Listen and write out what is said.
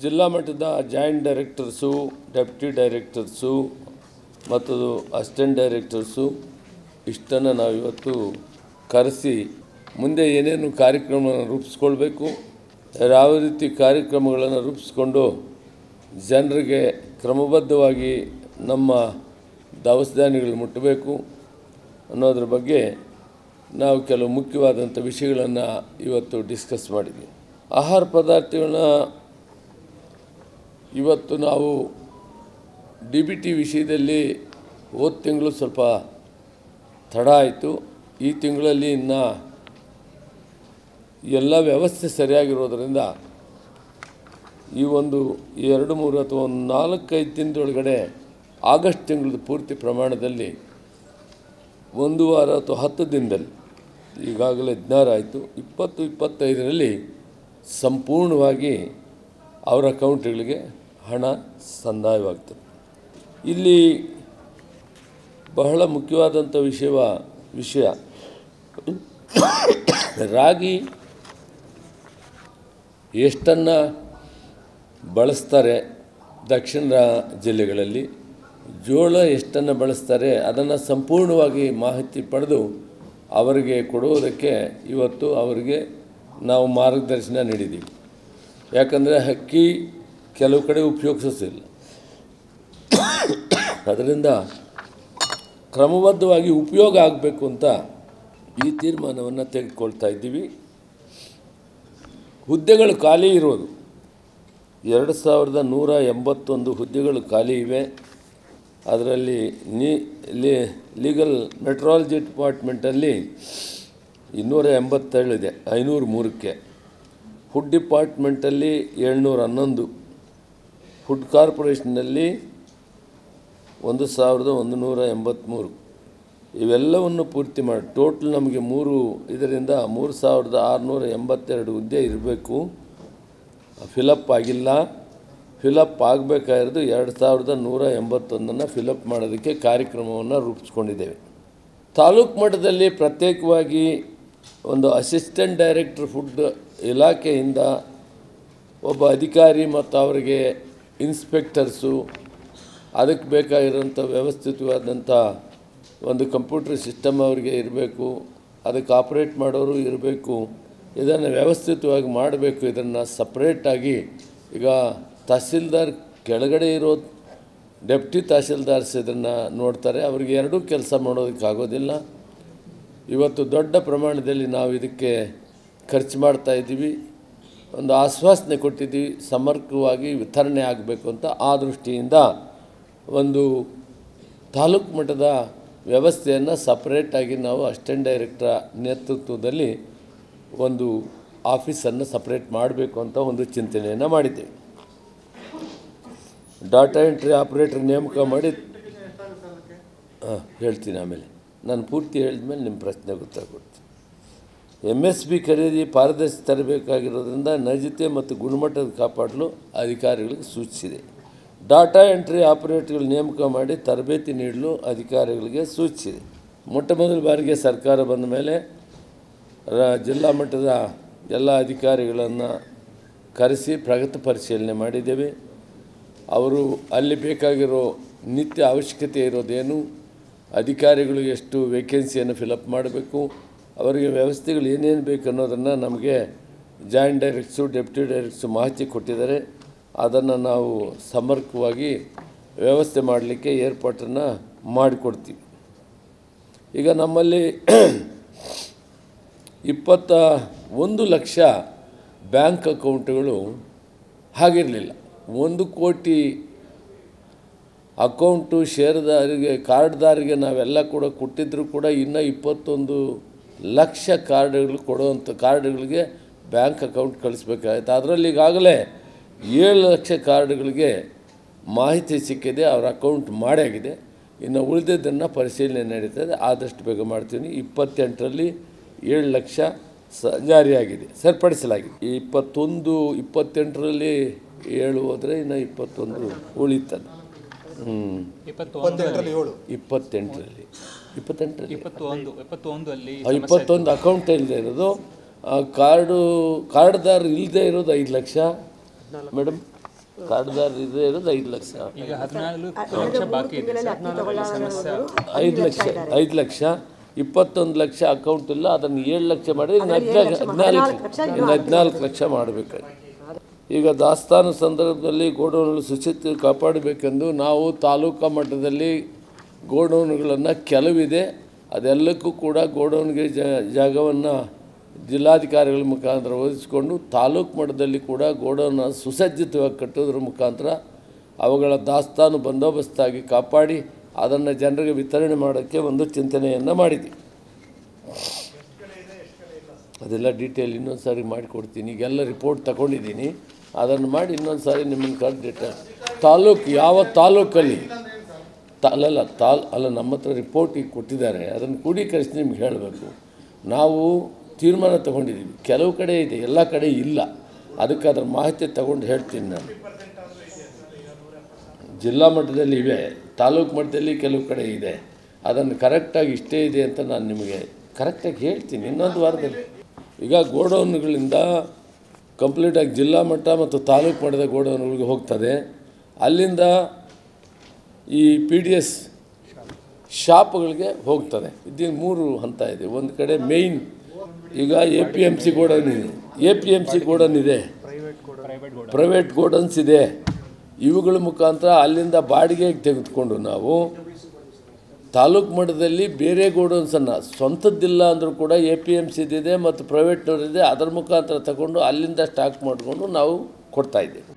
ಜಿಲ್ಲಾ ಮಟ್ಟದ joint directors deputy directors ಮತ್ತು ಅಸಿಸ್ಟೆಂಟ್ ಡೈರೆಕ್ಟರ್ಸು ಇಷ್ಟನ್ನು ನಾವು ಇವತ್ತು ಕರೆಸಿ ಮುಂದೆ ಏನೇನು ಕಾರ್ಯಕ್ರಮವನ್ನು ರೂಪಿಸ್ಕೊಳ್ಬೇಕು ಯಾವ ರೀತಿ ಕಾರ್ಯಕ್ರಮಗಳನ್ನು ರೂಪಿಸ್ಕೊಂಡು ಜನರಿಗೆ ಕ್ರಮಬದ್ಧವಾಗಿ ನಮ್ಮ ದವಸ ಧಾನ್ಯಗಳು ಮುಟ್ಟಬೇಕು ಅನ್ನೋದ್ರ ಬಗ್ಗೆ ನಾವು ಕೆಲವು ಮುಖ್ಯವಾದಂಥ ವಿಷಯಗಳನ್ನು ಇವತ್ತು ಡಿಸ್ಕಸ್ ಮಾಡಿದ್ವಿ ಆಹಾರ ಪದಾರ್ಥಗಳನ್ನ ಇವತ್ತು ನಾವು ಡಿ ಬಿ ಟಿ ವಿಷಯದಲ್ಲಿ ಹೋದ ತಿಂಗಳು ಸ್ವಲ್ಪ ತಡ ಆಯಿತು ಈ ತಿಂಗಳಲ್ಲಿ ಇನ್ನು ಎಲ್ಲ ವ್ಯವಸ್ಥೆ ಸರಿಯಾಗಿರೋದರಿಂದ ಈ ಒಂದು ಎರಡು ಮೂರು ಅಥವಾ ಒಂದು ನಾಲ್ಕೈದು ದಿನದೊಳಗಡೆ ಆಗಸ್ಟ್ ತಿಂಗಳದ ಪೂರ್ತಿ ಪ್ರಮಾಣದಲ್ಲಿ ಒಂದು ವಾರ ಅಥವಾ ಹತ್ತು ದಿನದಲ್ಲಿ ಈಗಾಗಲೇ ಹದಿನಾರು ಆಯಿತು ಇಪ್ಪತ್ತು ಇಪ್ಪತ್ತೈದರಲ್ಲಿ ಸಂಪೂರ್ಣವಾಗಿ ಅವರ ಅಕೌಂಟ್ಗಳಿಗೆ ಹಣ ಸಂದಾಯವಾಗ್ತದೆ ಇಲ್ಲಿ ಬಹಳ ಮುಖ್ಯವಾದಂಥ ವಿಷಯವ ವಿಷಯ ರಾಗಿ ಎಷ್ಟನ್ನು ಬಳಸ್ತಾರೆ ದಕ್ಷಿಣ ಜಿಲ್ಲೆಗಳಲ್ಲಿ ಜೋಳ ಎಷ್ಟನ್ನು ಬಳಸ್ತಾರೆ ಅದನ್ನು ಸಂಪೂರ್ಣವಾಗಿ ಮಾಹಿತಿ ಪಡೆದು ಅವರಿಗೆ ಕೊಡುವುದಕ್ಕೆ ಇವತ್ತು ಅವರಿಗೆ ನಾವು ಮಾರ್ಗದರ್ಶನ ನೀಡಿದ್ದೀವಿ ಯಾಕಂದರೆ ಹಕ್ಕಿ ಕೆಲವು ಕಡೆ ಉಪಯೋಗಿಸೋದಿಲ್ಲ ಅದರಿಂದ ಕ್ರಮಬದ್ಧವಾಗಿ ಉಪಯೋಗ ಆಗಬೇಕು ಅಂತ ಈ ತೀರ್ಮಾನವನ್ನು ತೆಗೆದುಕೊಳ್ತಾ ಇದ್ದೀವಿ ಹುದ್ದೆಗಳು ಖಾಲಿ ಇರೋದು ಎರಡು ಸಾವಿರದ ನೂರ ಎಂಬತ್ತೊಂದು ಹುದ್ದೆಗಳು ಖಾಲಿ ಇವೆ ಅದರಲ್ಲಿ ನೀ ಲೀಗಲ್ ಮೆಟ್ರಾಲಜಿ ಡಿಪಾರ್ಟ್ಮೆಂಟಲ್ಲಿ ಇನ್ನೂರ ಎಂಬತ್ತೇಳು ಇದೆ ಐನೂರು ಮೂರಕ್ಕೆ ಫುಡ್ ಡಿಪಾರ್ಟ್ಮೆಂಟಲ್ಲಿ ಏಳ್ನೂರ ಹನ್ನೊಂದು ಫುಡ್ ಕಾರ್ಪೊರೇಷನ್ನಲ್ಲಿ ಒಂದು ಸಾವಿರದ ಒಂದು ನೂರ ಎಂಬತ್ತ್ಮೂರು ಇವೆಲ್ಲವನ್ನು ಪೂರ್ತಿ ಮಾಡಿ ಟೋಟಲ್ ನಮಗೆ ಮೂರು ಇದರಿಂದ ಮೂರು ಸಾವಿರದ ಆರುನೂರ ಎಂಬತ್ತೆರಡು ಹುದ್ದೆ ಇರಬೇಕು ಫಿಲಪ್ ಆಗಿಲ್ಲ ಫಿಲಪ್ ಆಗಬೇಕಾಗಿರೋದು ಎರಡು ಸಾವಿರದ ನೂರ ಎಂಬತ್ತೊಂದನ್ನು ಫಿಲಪ್ ಮಾಡೋದಕ್ಕೆ ಕಾರ್ಯಕ್ರಮವನ್ನು ರೂಪಿಸ್ಕೊಂಡಿದ್ದೇವೆ ತಾಲೂಕು ಮಟ್ಟದಲ್ಲಿ ಪ್ರತ್ಯೇಕವಾಗಿ ಒಂದು ಅಸಿಸ್ಟೆಂಟ್ ಡೈರೆಕ್ಟರ್ ಫುಡ್ ಇಲಾಖೆಯಿಂದ ಒಬ್ಬ ಅಧಿಕಾರಿ ಮತ್ತು ಅವರಿಗೆ ಇನ್ಸ್ಪೆಕ್ಟರ್ಸು ಅದಕ್ಕೆ ಬೇಕಾಗಿರೋಂಥ ವ್ಯವಸ್ಥಿತವಾದಂಥ ಒಂದು ಕಂಪ್ಯೂಟರ್ ಸಿಸ್ಟಮ್ ಅವರಿಗೆ ಇರಬೇಕು ಅದಕ್ಕೆ ಆಪ್ರೇಟ್ ಮಾಡೋರು ಇರಬೇಕು ಇದನ್ನು ವ್ಯವಸ್ಥಿತವಾಗಿ ಮಾಡಬೇಕು ಇದನ್ನು ಸಪ್ರೇಟಾಗಿ ಈಗ ತಹಸೀಲ್ದಾರ್ ಕೆಳಗಡೆ ಇರೋ ಡೆಪ್ಟಿ ತಹಸೀಲ್ದಾರ್ಸ್ ಇದನ್ನು ನೋಡ್ತಾರೆ ಅವರಿಗೆ ಎರಡೂ ಕೆಲಸ ಮಾಡೋದಕ್ಕಾಗೋದಿಲ್ಲ ಇವತ್ತು ದೊಡ್ಡ ಪ್ರಮಾಣದಲ್ಲಿ ನಾವು ಇದಕ್ಕೆ ಖರ್ಚು ಮಾಡ್ತಾ ಇದ್ದೀವಿ ಒಂದು ಆಶ್ವಾಸನೆ ಕೊಟ್ಟಿದ್ದೀವಿ ಸಮರ್ಪಕವಾಗಿ ವಿತರಣೆ ಆಗಬೇಕು ಅಂತ ಆ ದೃಷ್ಟಿಯಿಂದ ಒಂದು ತಾಲೂಕು ಮಟ್ಟದ ವ್ಯವಸ್ಥೆಯನ್ನು ಸಪ್ರೇಟಾಗಿ ನಾವು ಅಸಿಸ್ಟೆಂಟ್ ಡೈರೆಕ್ಟರ್ ನೇತೃತ್ವದಲ್ಲಿ ಒಂದು ಆಫೀಸನ್ನು ಸಪ್ರೇಟ್ ಮಾಡಬೇಕು ಅಂತ ಒಂದು ಚಿಂತನೆಯನ್ನು ಮಾಡಿದ್ದೇವೆ ಡಾಟಾ ಎಂಟ್ರಿ ಆಪ್ರೇಟರ್ ನೇಮಕ ಮಾಡಿ ಹಾಂ ಹೇಳ್ತೀನಿ ಆಮೇಲೆ ನಾನು ಪೂರ್ತಿ ಹೇಳಿದ್ಮೇಲೆ ನಿಮ್ಮ ಪ್ರಶ್ನೆ ಗೊತ್ತಾಗ್ಬಿಡ್ತು ಎಮ್ ಎಸ್ ಬಿ ಖರೀದಿ ಪಾರದರ್ಶಿ ತರಬೇಕಾಗಿರೋದ್ರಿಂದ ನೈಜತೆ ಮತ್ತು ಗುಣಮಟ್ಟದ ಕಾಪಾಡಲು ಅಧಿಕಾರಿಗಳಿಗೆ ಸೂಚಿಸಿದೆ ಡಾಟಾ ಎಂಟ್ರಿ ಆಪರೇಟರ್ಗಳು ನೇಮಕ ಮಾಡಿ ತರಬೇತಿ ನೀಡಲು ಅಧಿಕಾರಿಗಳಿಗೆ ಸೂಚಿಸಿದೆ ಮೊಟ್ಟ ಮೊದಲ ಬಾರಿಗೆ ಸರ್ಕಾರ ಬಂದ ಮೇಲೆ ರ- ಜಿಲ್ಲಾ ಮಟ್ಟದ ಎಲ್ಲ ಅಧಿಕಾರಿಗಳನ್ನು ಕರೆಸಿ ಪ್ರಗತಿ ಪರಿಶೀಲನೆ ಮಾಡಿದ್ದೇವೆ ಅವರು ಅಲ್ಲಿ ಬೇಕಾಗಿರೋ ನಿತ್ಯ ಅವಶ್ಯಕತೆ ಇರೋದೇನು ಅಧಿಕಾರಿಗಳು ಎಷ್ಟು ವೇಕೆನ್ಸಿಯನ್ನು ಫಿಲಪ್ ಮಾಡಬೇಕು ಅವರಿಗೆ ವ್ಯವಸ್ಥೆಗಳು ಏನೇನು ಬೇಕು ಅನ್ನೋದನ್ನು ನಮಗೆ ಜಾಯಿಂಟ್ ಡೈರೆಕ್ಟ್ಸು ಡೆಪ್ಟಿ ಡೈರೆಕ್ಟ್ಸು ಮಾಹಿತಿ ಕೊಟ್ಟಿದ್ದಾರೆ ಅದನ್ನು ನಾವು ಸಮರ್ಪಕವಾಗಿ ವ್ಯವಸ್ಥೆ ಮಾಡಲಿಕ್ಕೆ ಏರ್ಪಾಟನ್ನು ಮಾಡಿಕೊಡ್ತೀವಿ ಈಗ ನಮ್ಮಲ್ಲಿ ಇಪ್ಪತ್ತ ಒಂದು ಲಕ್ಷ ಬ್ಯಾಂಕ್ ಅಕೌಂಟ್ಗಳು ಆಗಿರಲಿಲ್ಲ ಒಂದು ಕೋಟಿ ಅಕೌಂಟು ಷೇರುದಾರಿಗೆ ಕಾರ್ಡ್ದಾರಿಗೆ ನಾವೆಲ್ಲ ಕೂಡ ಕೊಟ್ಟಿದ್ದರೂ ಕೂಡ ಇನ್ನೂ ಇಪ್ಪತ್ತೊಂದು ಲಕ್ಷ ಕಾರ್ಡ್ಗಳು ಕೊಡುವಂಥ ಕಾರ್ಡ್ಗಳಿಗೆ ಬ್ಯಾಂಕ್ ಅಕೌಂಟ್ ಕಳಿಸ್ಬೇಕಾಯ್ತು ಅದರಲ್ಲಿ ಈಗಾಗಲೇ ಏಳು ಲಕ್ಷ ಕಾರ್ಡ್ಗಳಿಗೆ ಮಾಹಿತಿ ಸಿಕ್ಕಿದೆ ಅವ್ರ ಅಕೌಂಟ್ ಮಾಡಾಗಿದೆ ಇನ್ನು ಉಳಿದಿದ್ದನ್ನು ಪರಿಶೀಲನೆ ನಡೀತದೆ ಆದಷ್ಟು ಬೇಗ ಮಾಡ್ತೀನಿ ಇಪ್ಪತ್ತೆಂಟರಲ್ಲಿ ಏಳು ಲಕ್ಷ ಸ ಜಾರಿಯಾಗಿದೆ ಸರಿಪಡಿಸಲಾಗಿದೆ ಈ ಇಪ್ಪತ್ತೊಂದು ಇಪ್ಪತ್ತೆಂಟರಲ್ಲಿ ಏಳು ಹೋದರೆ ಇನ್ನು ಇಪ್ಪತ್ತೊಂದು ಉಳಿತದೆ ಹ್ಞೂ ಇಪ್ಪತ್ತೊಂದರಲ್ಲಿ ಏಳು ಇಪ್ಪತ್ತೆಂಟರಲ್ಲಿ ಇಪ್ಪತ್ತೆಂಟರಲ್ಲಿ ಇಪ್ಪತ್ತು ಒಂದು ಇಪ್ಪತ್ತು ಒಂದು ಅಲ್ಲಿ ಆ, ಇಪ್ಪತ್ತೊಂದು ಅಕೌಂಟ್ ಇಲ್ಲದೆ ಇರೋದು ಆ, ಕಾರ್ಡು ಕಾರ್ಡ್ದಾರ ಇಲ್ಲದೆ ಇರೋದು ಐದು ಲಕ್ಷ ಮೇಡಮ್ ಕಾರ್ಡ್ದಾರ ಇದೇ ಇರೋದು ಐದು ಲಕ್ಷ ಈಗ ಹದಿನಾಲ್ಕು ಲಕ್ಷ ಬಾಕಿ ಇದೆ ಸಮಸ್ಯೆ ಐದು ಲಕ್ಷ ಐದು ಲಕ್ಷ ಇಪ್ಪತ್ತೊಂದು ಲಕ್ಷ ಅಕೌಂಟ್ ಇಲ್ಲ ಅದನ್ನು ಏಳು ಲಕ್ಷ ಮಾಡಿದ್ರೆ ಇನ್ನು ಹದಿನಾಲ್ಕು ಹದಿನಾಲ್ಕು ಇನ್ನು ಹದಿನಾಲ್ಕು ಲಕ್ಷ ಮಾಡಬೇಕಾಗಿ ಈಗ ದಾಸ್ತಾನು ಸಂದರ್ಭದಲ್ಲಿ ಗೋಡೌನ್ಗಳು ಶುಚಿತ್ವ ಕಾಪಾಡಬೇಕೆಂದು ನಾವು ತಾಲೂಕಾ ಮಟ್ಟದಲ್ಲಿ ಗೋಡೌನ್ಗಳನ್ನು ಕೆಲವಿದೆ ಅದೆಲ್ಲಕ್ಕೂ ಕೂಡ ಗೋಡೌನ್ಗೆ ಜಾಗವನ್ನು ಜಿಲ್ಲಾಧಿಕಾರಿಗಳ ಮುಖಾಂತರ ಒದಗಿಸಿಕೊಂಡು ತಾಲೂಕು ಮಟ್ಟದಲ್ಲಿ ಕೂಡ ಗೋಡೌನ್ನ ಸುಸಜ್ಜಿತವಾಗಿ ಕಟ್ಟೋದ್ರ ಮುಖಾಂತರ ಅವುಗಳ ದಾಸ್ತಾನು ಬಂದೋಬಸ್ತಾಗಿ ಕಾಪಾಡಿ ಅದನ್ನು ಜನರಿಗೆ ವಿತರಣೆ ಮಾಡೋಕ್ಕೆ ಒಂದು ಚಿಂತನೆಯನ್ನು ಮಾಡಿದ್ವಿ ಅದೆಲ್ಲ ಡೀಟೇಲ್ ಇನ್ನೊಂದು ಸಾರಿ ಮಾಡಿಕೊಡ್ತೀನಿ ಈಗೆಲ್ಲ ರಿಪೋರ್ಟ್ ತಗೊಂಡಿದ್ದೀನಿ ಅದನ್ನು ಮಾಡಿ ಇನ್ನೊಂದು ಸಾರಿ ನಿಮ್ಮನ್ನು ಕರೆದು ಡೀಟೇಲ್ ತಾಲೂಕು ಯಾವ ತಾಲೂಕಲ್ಲಿ ತ ಅಲ್ಲಲ್ಲ ತಾಲ್ ಅಲ್ಲ ನಮ್ಮ ಹತ್ರ ರಿಪೋರ್ಟ್ ಈಗ ಕೊಟ್ಟಿದ್ದಾರೆ ಅದನ್ನು ಕ್ರೋಢೀಕರಿಸಿ ನಿಮ್ಗೆ ಹೇಳಬೇಕು ನಾವು ತೀರ್ಮಾನ ತಗೊಂಡಿದ್ದೀವಿ ಕೆಲವು ಕಡೆ ಇದೆ ಎಲ್ಲ ಕಡೆ ಇಲ್ಲ ಅದಕ್ಕೆ ಅದರ ಮಾಹಿತಿ ತಗೊಂಡು ಹೇಳ್ತೀನಿ ನಾನು ಜಿಲ್ಲಾ ಮಟ್ಟದಲ್ಲಿ ಇವೆ ತಾಲೂಕು ಮಟ್ಟದಲ್ಲಿ ಕೆಲವು ಕಡೆ ಇದೆ ಅದನ್ನು ಕರೆಕ್ಟಾಗಿ ಇಷ್ಟೇ ಇದೆ ಅಂತ ನಾನು ನಿಮಗೆ ಕರೆಕ್ಟಾಗಿ ಹೇಳ್ತೀನಿ ಇನ್ನೊಂದು ವಾರದಲ್ಲಿ ಈಗ ಗೋಡೌನ್ಗಳಿಂದ ಕಂಪ್ಲೀಟಾಗಿ ಜಿಲ್ಲಾ ಮಟ್ಟ ಮತ್ತು ತಾಲೂಕು ಮಟ್ಟದ ಗೋಡೌನ್ಗಳಿಗೆ ಹೋಗ್ತದೆ ಅಲ್ಲಿಂದ ಈ ಪಿ ಡಿ ಎಸ್ ಶಾಪ್ಗಳಿಗೆ ಹೋಗ್ತದೆ ಇದು ಮೂರು ಹಂತ ಇದೆ ಒಂದು ಕಡೆ ಮೇಯ್ನ್ ಈಗ A P M C godown ಇದೆ A P M C godown ಇದೆ ಪ್ರೈವೇಟ್ ಗೋಡೌನ್ಸ್ ಇದೆ ಇವುಗಳ ಮುಖಾಂತರ ಅಲ್ಲಿಂದ ಬಾಡಿಗೆಗೆ ತೆಗೆದುಕೊಂಡು ನಾವು ತಾಲೂಕು ಮಟ್ಟದಲ್ಲಿ ಬೇರೆ ಗೋಡೌನ್ಸನ್ನು ಸ್ವಂತದ್ದಿಲ್ಲ ಅಂದರೂ ಕೂಡ ಎ ಪಿ ಎಮ್ ಸಿದಿದೆ ಮತ್ತು ಪ್ರೈವೇಟ್ನವರಿದೆ ಅದರ ಮುಖಾಂತರ ತಗೊಂಡು ಅಲ್ಲಿಂದ ಸ್ಟಾಕ್ ಮಾಡಿಕೊಂಡು ನಾವು ಕೊಡ್ತಾಯಿದ್ದೇವೆ